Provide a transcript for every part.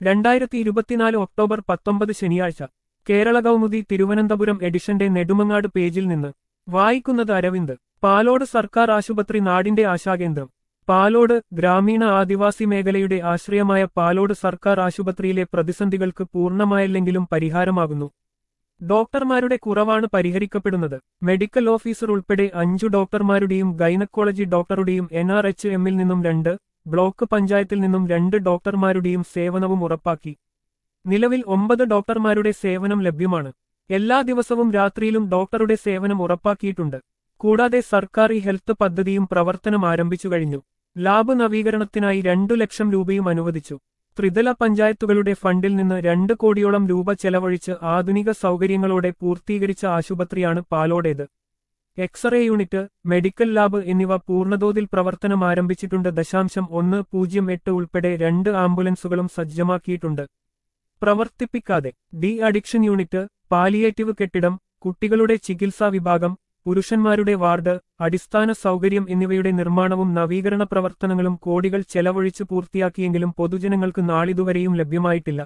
രണ്ടായിരത്തി ഇരുപത്തിനാല് ഒക്ടോബർ പത്തൊമ്പത് ശനിയാഴ്ച കേരള കൗമുദി തിരുവനന്തപുരം എഡിഷന്റെ നെടുമങ്ങാട് പേജിൽ നിന്ന് വായിക്കുന്നത് അരവിന്ദ് പാലോട് സർക്കാർ ആശുപത്രി നാടിന്റെ ആശാകേന്ദ്രം പാലോട് ഗ്രാമീണ ആദിവാസി മേഖലയുടെ ആശ്രയമായ പാലോട് സർക്കാർ ആശുപത്രിയിലെ പ്രതിസന്ധികൾക്ക് പൂർണ്ണമായില്ലെങ്കിലും പരിഹാരമാകുന്നു ഡോക്ടർമാരുടെ കുറവാണ് പരിഹരിക്കപ്പെടുന്നത് മെഡിക്കൽ ഓഫീസർ ഉൾപ്പെടെ അഞ്ചു ഡോക്ടർമാരുടെയും ഗൈനക്കോളജി ഡോക്ടറുടെയും എൻ ആർ എച്ച് എമ്മിൽ നിന്നും രണ്ട് ബ്ലോക്ക് പഞ്ചായത്തിൽ നിന്നും രണ്ട് ഡോക്ടർമാരുടെയും സേവനവും ഉറപ്പാക്കി നിലവിൽ ഒമ്പത് ഡോക്ടർമാരുടെ സേവനം ലഭ്യമാണ് എല്ലാ ദിവസവും രാത്രിയിലും ഡോക്ടറുടെ സേവനം ഉറപ്പാക്കിയിട്ടുണ്ട് കൂടാതെ സർക്കാർ ഈ ഹെൽത്ത് പദ്ധതിയും പ്രവർത്തനം ആരംഭിച്ചു കഴിഞ്ഞു ലാബ് നവീകരണത്തിനായി രണ്ടു ലക്ഷം രൂപയും അനുവദിച്ചു ത്രിതല പഞ്ചായത്തുകളുടെ ഫണ്ടിൽ നിന്ന് രണ്ട് കോടിയോളം രൂപ ചെലവഴിച്ച് ആധുനിക സൗകര്യങ്ങളോടെ പൂർത്തീകരിച്ച ആശുപത്രിയാണ് പാലോടേത് എക്സ്റേ യൂണിറ്റ് മെഡിക്കൽ ലാബ് എന്നിവ പൂർണ്ണതോതിൽ പ്രവർത്തനം ആരംഭിച്ചിട്ടുണ്ട് ദശാംശം ഒന്ന് പൂജ്യം എട്ട് ഉൾപ്പെടെ രണ്ട് ആംബുലൻസുകളും സജ്ജമാക്കിയിട്ടുണ്ട് പ്രവർത്തിപ്പിക്കാതെ ഡി അഡിക്ഷൻ യൂണിറ്റ് പാലിയേറ്റീവ് കെട്ടിടം കുട്ടികളുടെ ചികിത്സാ വിഭാഗം പുരുഷന്മാരുടെ വാർഡ് അടിസ്ഥാന സൗകര്യം എന്നിവയുടെ നിർമ്മാണവും നവീകരണ പ്രവർത്തനങ്ങളും കോടികൾ ചെലവഴിച്ച് പൂർത്തിയാക്കിയെങ്കിലും പൊതുജനങ്ങൾക്ക് നാളിതുവരെയും ലഭ്യമായിട്ടില്ല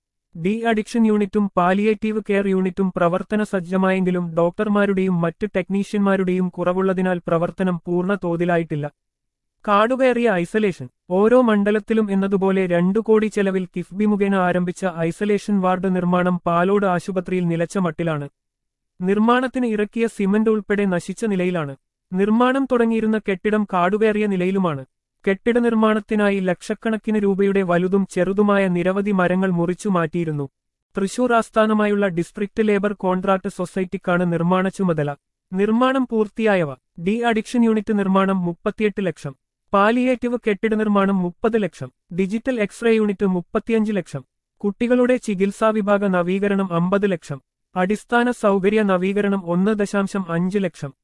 ഡി അഡിക്ഷൻ യൂണിറ്റും പാലിയേറ്റീവ് കെയർ യൂണിറ്റും പ്രവർത്തന സജ്ജമായെങ്കിലും ഡോക്ടർമാരുടെയും മറ്റ് ടെക്നീഷ്യന്മാരുടെയും കുറവുള്ളതിനാൽ പ്രവർത്തനം പൂർണ്ണ തോതിലായിട്ടില്ല കാടുകയറിയ ഐസൊലേഷൻ ഓരോ മണ്ഡലത്തിലും എന്നതുപോലെ രണ്ടു കോടി ചെലവിൽ കിഫ്ബി മുഖേന ആരംഭിച്ച ഐസൊലേഷൻ വാർഡ് നിർമ്മാണം പാലോട് ആശുപത്രിയിൽ നിലച്ച മട്ടിലാണ് നിർമ്മാണത്തിന് ഇറക്കിയ സിമന്റ് ഉൾപ്പെടെ നശിച്ച നിലയിലാണ് നിർമ്മാണം തുടങ്ങിയിരുന്ന കെട്ടിടം കാടുകയറിയ നിലയിലുമാണ് കെട്ടിട നിർമ്മാണത്തിനായി ലക്ഷക്കണക്കിന് രൂപയുടെ വലുതും ചെറുതുമായ നിരവധി മരങ്ങൾ മുറിച്ചു മാറ്റിയിരുന്നു തൃശൂർ ആസ്ഥാനമായുള്ള ഡിസ്ട്രിക്ട് ലേബർ കോൺട്രാക്ട് സൊസൈറ്റിക്കാണ് നിർമ്മാണ ചുമതല നിർമ്മാണം പൂർത്തിയായവ ഡി അഡിക്ഷൻ യൂണിറ്റ് നിർമ്മാണം മുപ്പത്തിയെട്ട് ലക്ഷം പാലിയേറ്റീവ് കെട്ടിട നിർമ്മാണം മുപ്പത് ലക്ഷം ഡിജിറ്റൽ എക്സ്റേ യൂണിറ്റ് മുപ്പത്തിയഞ്ച് ലക്ഷം കുട്ടികളുടെ ചികിത്സാ വിഭാഗ നവീകരണം അമ്പത് ലക്ഷം അടിസ്ഥാന സൗകര്യ നവീകരണം ഒന്ന് ദശാംശം അഞ്ച് ലക്ഷം